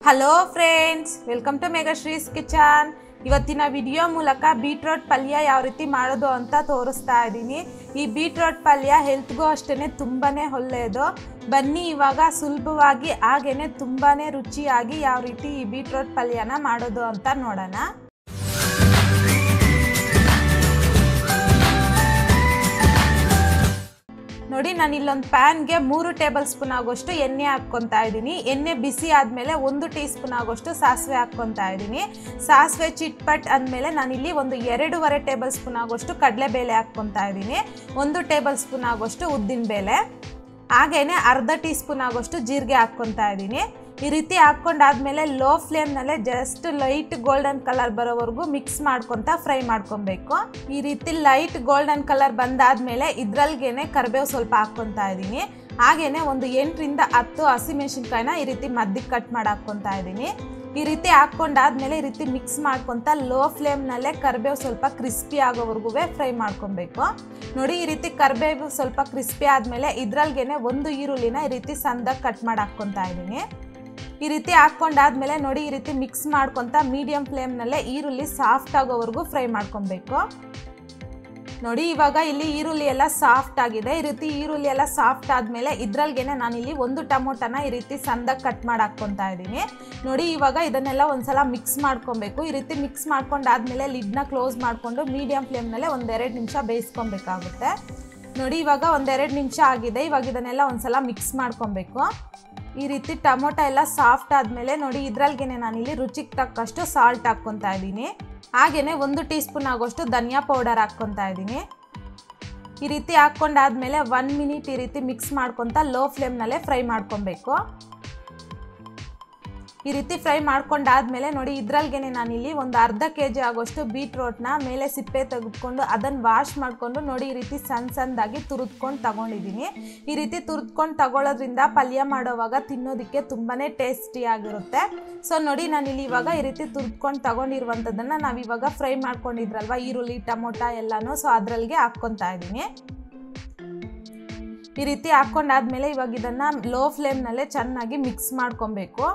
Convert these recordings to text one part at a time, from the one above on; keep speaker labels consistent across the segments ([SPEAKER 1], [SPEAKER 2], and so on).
[SPEAKER 1] hello friends welcome to Megashree's kitchen ಇವತ್ತಿನ video ಮೂಲಕ beetroot ಪಲ್ಯ ಯಾವ ರೀತಿ ಮಾಡೋದು ಅಂತ ತೋರಿಸ್ತಾ ಇದ್ದೀನಿ ಈ ಬೀಟ್ರೋಟ್ ಪಲ್ಯ ಹೆಲ್ತ್ಗೂ ಅಷ್ಟೇ ತುಂಬಾ ಒಳ್ಳೆಯದು ಬನ್ನಿ ಇವಾಗ ಸುಲಭವಾಗಿ ಹಾಗೇನೆ ತುಂಬಾ ರುಚಿಯಾಗಿ ಯಾವ ರೀತಿ ಈ ಬೀಟ್ರೋಟ್ ಪಲ್ಯನ ಮಾಡೋದು ಅಂತ ನೋಡೋಣ ನೋಡಿ ನಾನು ಇಲ್ಲೊಂದು ಪ್ಯಾನ್ಗೆ ಮೂರು ಟೇಬಲ್ ಸ್ಪೂನ್ ಆಗೋಷ್ಟು ಎಣ್ಣೆ ಹಾಕ್ಕೊತಾ ಇದ್ದೀನಿ ಎಣ್ಣೆ ಬಿಸಿ ಆದಮೇಲೆ ಒಂದು ಟೀ ಸ್ಪೂನ್ ಆಗೋಷ್ಟು ಸಾಸಿವೆ ಹಾಕ್ಕೊತಾ ಇದ್ದೀನಿ ಸಾಸಿವೆ ಚಿಟ್ಪಟ್ ಅಂದಮೇಲೆ ನಾನಿಲ್ಲಿ ಒಂದು ಎರಡೂವರೆ ಟೇಬಲ್ ಸ್ಪೂನ್ ಆಗೋಷ್ಟು ಕಡಲೆಬೇಳೆ ಹಾಕ್ಕೊತಾ ಇದ್ದೀನಿ ಒಂದು ಟೇಬಲ್ ಸ್ಪೂನ್ ಆಗೋಷ್ಟು ಉದ್ದಿನಬೇಳೆ ಹಾಗೇನೆ ಅರ್ಧ ಟೀ ಸ್ಪೂನ್ ಆಗೋಷ್ಟು ಜೀರಿಗೆ ಹಾಕ್ಕೊತಾ ಇದ್ದೀನಿ ಈ ರೀತಿ ಹಾಕ್ಕೊಂಡಾದ್ಮೇಲೆ ಲೋ ಫ್ಲೇಮ್ನಲ್ಲೇ ಜಸ್ಟ್ ಲೈಟ್ ಗೋಲ್ಡನ್ ಕಲರ್ ಬರೋವರೆಗೂ ಮಿಕ್ಸ್ ಮಾಡ್ಕೊತ ಫ್ರೈ ಮಾಡ್ಕೊಬೇಕು ಈ ರೀತಿ ಲೈಟ್ ಗೋಲ್ಡನ್ ಕಲರ್ ಬಂದಾದ್ಮೇಲೆ ಇದ್ರಲ್ಗೇನೆ ಕರಿಬೇವು ಸ್ವಲ್ಪ ಹಾಕ್ಕೊತಾ ಇದ್ದೀನಿ ಹಾಗೇನೆ ಒಂದು ಎಂಟರಿಂದ ಹತ್ತು ಹಸಿಮೆಣಸಿನ್ಕಾಯಿನ ಈ ರೀತಿ ಮದ್ದಿಗೆ ಕಟ್ ಮಾಡಿ ಹಾಕ್ಕೊತಾ ಇದ್ದೀನಿ ಈ ರೀತಿ ಹಾಕ್ಕೊಂಡಾದ್ಮೇಲೆ ಈ ರೀತಿ ಮಿಕ್ಸ್ ಮಾಡ್ಕೊತ ಲೋ ಫ್ಲೇಮ್ನಲ್ಲೇ ಕರಿಬೇವು ಸ್ವಲ್ಪ ಕ್ರಿಸ್ಪಿ ಆಗೋವರೆಗೂ ಫ್ರೈ ಮಾಡ್ಕೊಬೇಕು ನೋಡಿ ಈ ರೀತಿ ಕರಿಬೇವು ಸ್ವಲ್ಪ ಕ್ರಿಸ್ಪಿ ಆದಮೇಲೆ ಇದ್ರಲ್ಗೇನೆ ಒಂದು ಈರುಳ್ಳಿನ ಈ ರೀತಿ ಸಣ್ಣದಾಗಿ ಕಟ್ ಮಾಡಿ ಹಾಕ್ಕೊತಾ ಇದ್ದೀನಿ ಈ ರೀತಿ ಹಾಕ್ಕೊಂಡಾದ್ಮೇಲೆ ನೋಡಿ ಈ ರೀತಿ ಮಿಕ್ಸ್ ಮಾಡ್ಕೊತ ಮೀಡಿಯಂ ಫ್ಲೇಮ್ನಲ್ಲೇ ಈರುಳ್ಳಿ ಸಾಫ್ಟ್ ಆಗೋವರೆಗೂ ಫ್ರೈ ಮಾಡ್ಕೊಬೇಕು ನೋಡಿ ಇವಾಗ ಇಲ್ಲಿ ಈರುಳ್ಳಿ ಎಲ್ಲ ಸಾಫ್ಟ್ ಆಗಿದೆ ಈ ರೀತಿ ಈರುಳ್ಳಿ ಎಲ್ಲ ಸಾಫ್ಟ್ ಆದಮೇಲೆ ಇದ್ರಲ್ಗೇನೆ ನಾನಿಲ್ಲಿ ಒಂದು ಟಮೋಟನ ಈ ರೀತಿ ಸಣ್ಣದಾಗಿ ಕಟ್ ಮಾಡಿ ಹಾಕ್ಕೊತಾ ಇದ್ದೀನಿ ನೋಡಿ ಇವಾಗ ಇದನ್ನೆಲ್ಲ ಒಂದ್ಸಲ ಮಿಕ್ಸ್ ಮಾಡ್ಕೊಬೇಕು ಈ ರೀತಿ ಮಿಕ್ಸ್ ಮಾಡ್ಕೊಂಡಾದ್ಮೇಲೆ ಲಿಡ್ನ ಕ್ಲೋಸ್ ಮಾಡಿಕೊಂಡು ಮೀಡಿಯಂ ಫ್ಲೇಮ್ನಲ್ಲೇ ಒಂದೆರಡು ನಿಮಿಷ ಬೇಯಿಸ್ಕೊಬೇಕಾಗುತ್ತೆ ನೋಡಿ ಇವಾಗ ಒಂದೆರಡು ನಿಮಿಷ ಆಗಿದೆ ಇವಾಗ ಇದನ್ನೆಲ್ಲ ಒಂದ್ಸಲ ಮಿಕ್ಸ್ ಮಾಡ್ಕೊಬೇಕು ಈ ರೀತಿ ಟೊಮೊಟೊ ಎಲ್ಲ ಸಾಫ್ಟ್ ಆದಮೇಲೆ ನೋಡಿ ಇದ್ರಲ್ಗೇನೆ ನಾನಿಲ್ಲಿ ರುಚಿಗೆ ತಕ್ಕಷ್ಟು ಸಾಲ್ಟ್ ಹಾಕ್ಕೊತಾ ಇದ್ದೀನಿ ಹಾಗೆಯೇ ಒಂದು ಟೀ ಸ್ಪೂನ್ ಆಗೋಷ್ಟು ಧನಿಯಾ ಪೌಡರ್ ಹಾಕ್ಕೊತಾ ಇದ್ದೀನಿ ಈ ರೀತಿ ಹಾಕ್ಕೊಂಡಾದ್ಮೇಲೆ ಒನ್ ಮಿನಿಟ್ ಈ ರೀತಿ ಮಿಕ್ಸ್ ಮಾಡ್ಕೊತ ಲೋ ಫ್ಲೇಮ್ನಲ್ಲೇ ಫ್ರೈ ಮಾಡ್ಕೊಬೇಕು ಈ ರೀತಿ ಫ್ರೈ ಮಾಡ್ಕೊಂಡಾದ್ಮೇಲೆ ನೋಡಿ ಇದ್ರಲ್ಗೇನೆ ನಾನಿಲ್ಲಿ ಒಂದು ಅರ್ಧ ಕೆ ಜಿ ಆಗೋಷ್ಟು ಬೀಟ್ರೋಟ್ನ ಮೇಲೆ ಸಿಪ್ಪೆ ತೆಗೆದುಕೊಂಡು ಅದನ್ನು ವಾಶ್ ಮಾಡಿಕೊಂಡು ನೋಡಿ ಈ ರೀತಿ ಸಣ್ಣ ಸಣ್ಣದಾಗಿ ತುರಿದ್ಕೊಂಡು ತಗೊಂಡಿದ್ದೀನಿ ಈ ರೀತಿ ತುರಿದ್ಕೊಂಡು ತಗೊಳ್ಳೋದ್ರಿಂದ ಪಲ್ಯ ಮಾಡೋವಾಗ ತಿನ್ನೋದಕ್ಕೆ ತುಂಬಾ ಟೇಸ್ಟಿಯಾಗಿರುತ್ತೆ ಸೊ ನೋಡಿ ನಾನಿಲ್ಲಿ ಇವಾಗ ಈ ರೀತಿ ತುರಿದ್ಕೊಂಡು ತಗೊಂಡಿರುವಂಥದ್ದನ್ನು ನಾವು ಇವಾಗ ಫ್ರೈ ಮಾಡ್ಕೊಂಡಿದ್ರಲ್ವ ಈರುಳ್ಳಿ ಟೊಮೊಟೊ ಎಲ್ಲನೂ ಸೊ ಅದರಲ್ಲಿಗೆ ಹಾಕ್ಕೊತಾ ಇದ್ದೀನಿ ಈ ರೀತಿ ಹಾಕ್ಕೊಂಡಾದ್ಮೇಲೆ ಇವಾಗ ಇದನ್ನು ಲೋ ಫ್ಲೇಮ್ನಲ್ಲೇ ಚೆನ್ನಾಗಿ ಮಿಕ್ಸ್ ಮಾಡ್ಕೊಬೇಕು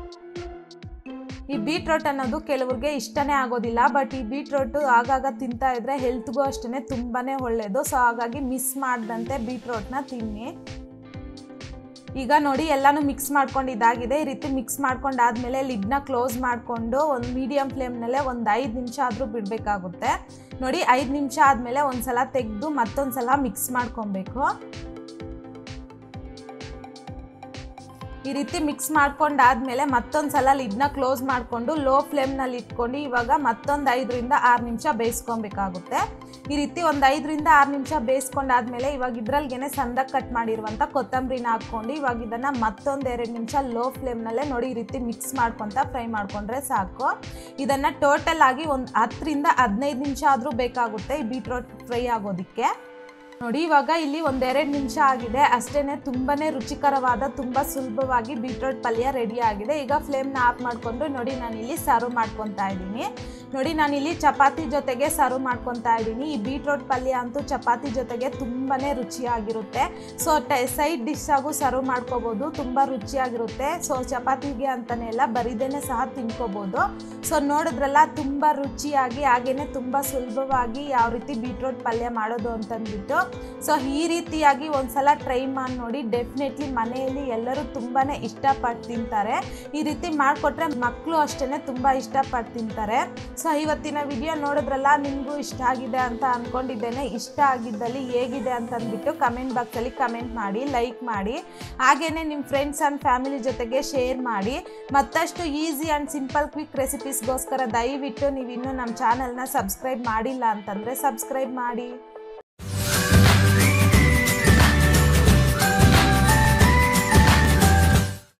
[SPEAKER 1] ಈ ಬೀಟ್ರೋಟ್ ಅನ್ನೋದು ಕೆಲವ್ರಿಗೆ ಇಷ್ಟನೇ ಆಗೋದಿಲ್ಲ ಬಟ್ ಈ ಬೀಟ್ರೋಟು ಆಗಾಗ ತಿಂತಾ ಇದ್ರೆ ಹೆಲ್ತ್ಗೂ ಅಷ್ಟೇ ತುಂಬಾ ಒಳ್ಳೆಯದು ಸೊ ಹಾಗಾಗಿ ಮಿಸ್ ಮಾಡ್ದಂತೆ ಬೀಟ್ರೋಟ್ನ ತಿನ್ನಿ ಈಗ ನೋಡಿ ಎಲ್ಲನೂ ಮಿಕ್ಸ್ ಮಾಡ್ಕೊಂಡು ಇದಾಗಿದೆ ಈ ರೀತಿ ಮಿಕ್ಸ್ ಮಾಡ್ಕೊಂಡಾದ್ಮೇಲೆ ಲಿಡ್ನ ಕ್ಲೋಸ್ ಮಾಡಿಕೊಂಡು ಒಂದು ಮೀಡಿಯಂ ಫ್ಲೇಮ್ನಲ್ಲೇ ಒಂದು ಐದು ನಿಮಿಷ ಆದರೂ ಬಿಡಬೇಕಾಗುತ್ತೆ ನೋಡಿ ಐದು ನಿಮಿಷ ಆದಮೇಲೆ ಒಂದು ಸಲ ತೆಗೆದು ಮತ್ತೊಂದು ಸಲ ಮಿಕ್ಸ್ ಮಾಡ್ಕೊಬೇಕು ಈ ರೀತಿ ಮಿಕ್ಸ್ ಮಾಡ್ಕೊಂಡಾದ್ಮೇಲೆ ಮತ್ತೊಂದು ಸಲ ಲಿಡ್ನ ಕ್ಲೋಸ್ ಮಾಡಿಕೊಂಡು ಲೋ ಫ್ಲೇಮ್ನಲ್ಲಿ ಇಟ್ಕೊಂಡು ಇವಾಗ ಮತ್ತೊಂದು ಐದರಿಂದ ಆರು ನಿಮಿಷ ಬೇಯಿಸ್ಕೊಬೇಕಾಗುತ್ತೆ ಈ ರೀತಿ ಒಂದು ಐದರಿಂದ ಆರು ನಿಮಿಷ ಬೇಯಿಸ್ಕೊಂಡಾದ್ಮೇಲೆ ಇವಾಗ ಇದ್ರಲ್ಗೇನೆ ಸಣ್ಣದಾಗಿ ಕಟ್ ಮಾಡಿರುವಂಥ ಕೊತ್ತಂಬರಿನ ಹಾಕ್ಕೊಂಡು ಇವಾಗ ಇದನ್ನು ಮತ್ತೊಂದು ಎರಡು ನಿಮಿಷ ಲೋ ಫ್ಲೇಮ್ನಲ್ಲೇ ನೋಡಿ ಈ ರೀತಿ ಮಿಕ್ಸ್ ಮಾಡ್ಕೊತ ಫ್ರೈ ಮಾಡಿಕೊಂಡ್ರೆ ಸಾಕು ಇದನ್ನು ಟೋಟಲ್ ಆಗಿ ಒಂದು ಹತ್ತರಿಂದ ಹದಿನೈದು ನಿಮಿಷ ಆದರೂ ಬೇಕಾಗುತ್ತೆ ಈ ಬೀಟ್ರೋಟ್ ಫ್ರೈ ಆಗೋದಕ್ಕೆ ನೋಡಿ ಇವಾಗ ಇಲ್ಲಿ ಒಂದೆರಡು ನಿಮಿಷ ಆಗಿದೆ ಅಷ್ಟೇ ತುಂಬಾ ರುಚಿಕರವಾದ ತುಂಬ ಸುಲಭವಾಗಿ ಬೀಟ್ರೋಟ್ ಪಲ್ಯ ರೆಡಿ ಆಗಿದೆ ಈಗ ಫ್ಲೇಮ್ನ ಆಫ್ ಮಾಡಿಕೊಂಡು ನೋಡಿ ನಾನಿಲ್ಲಿ ಸರ್ವ್ ಮಾಡ್ಕೊತಾ ಇದ್ದೀನಿ ನೋಡಿ ನಾನಿಲ್ಲಿ ಚಪಾತಿ ಜೊತೆಗೆ ಸರ್ವ್ ಮಾಡ್ಕೊತಾ ಇದ್ದೀನಿ ಈ ಬೀಟ್ರೋಟ್ ಪಲ್ಯ ಅಂತೂ ಚಪಾತಿ ಜೊತೆಗೆ ತುಂಬಾ ರುಚಿಯಾಗಿರುತ್ತೆ ಸೊ ಟೈ ಸೈಡ್ ಡಿಶ್ ಆಗು ಸರ್ವ್ ಮಾಡ್ಕೋಬೋದು ತುಂಬ ರುಚಿಯಾಗಿರುತ್ತೆ ಸೊ ಚಪಾತಿಗೆ ಅಂತಲೇ ಎಲ್ಲ ಬರಿದೇನೆ ಸಹ ತಿನ್ಕೋಬೋದು ಸೊ ನೋಡಿದ್ರಲ್ಲ ತುಂಬ ರುಚಿಯಾಗಿ ಹಾಗೇನೆ ತುಂಬ ಸುಲಭವಾಗಿ ಯಾವ ರೀತಿ ಬೀಟ್ರೋಟ್ ಪಲ್ಯ ಮಾಡೋದು ಅಂತಂದ್ಬಿಟ್ಟು ಸೊ ಈ ರೀತಿಯಾಗಿ ಒಂದ್ಸಲ ಟ್ರೈ ಮಾಡಿ ನೋಡಿ ಡೆಫಿನೆಟ್ಲಿ ಮನೆಯಲ್ಲಿ ಎಲ್ಲರೂ ತುಂಬಾ ಇಷ್ಟಪಟ್ಟು ತಿಂತಾರೆ ಈ ರೀತಿ ಮಾಡಿಕೊಟ್ರೆ ಮಕ್ಕಳು ಅಷ್ಟೇ ತುಂಬ ಇಷ್ಟಪಟ್ಟು ತಿಂತಾರೆ ಸೊ ಇವತ್ತಿನ ವಿಡಿಯೋ ನೋಡಿದ್ರಲ್ಲ ನಿಮಗೂ ಇಷ್ಟ ಆಗಿದೆ ಅಂತ ಅಂದ್ಕೊಂಡಿದ್ದೇನೆ ಇಷ್ಟ ಆಗಿದ್ದಲ್ಲಿ ಹೇಗಿದೆ ಅಂತ ಅಂದ್ಬಿಟ್ಟು ಕಮೆಂಟ್ ಬಾಕ್ಸಲ್ಲಿ ಕಮೆಂಟ್ ಮಾಡಿ ಲೈಕ್ ಮಾಡಿ ಹಾಗೆಯೇ ನಿಮ್ಮ ಫ್ರೆಂಡ್ಸ್ ಆ್ಯಂಡ್ ಫ್ಯಾಮಿಲಿ ಜೊತೆಗೆ ಶೇರ್ ಮಾಡಿ ಮತ್ತಷ್ಟು ಈಸಿ ಆ್ಯಂಡ್ ಸಿಂಪಲ್ ಕ್ವಿಕ್ ರೆಸಿಪೀಸ್ಗೋಸ್ಕರ ದಯವಿಟ್ಟು ನೀವು ಇನ್ನೂ ನಮ್ಮ ಚಾನಲ್ನ ಸಬ್ಸ್ಕ್ರೈಬ್ ಮಾಡಿಲ್ಲ ಅಂತಂದರೆ ಸಬ್ಸ್ಕ್ರೈಬ್ ಮಾಡಿ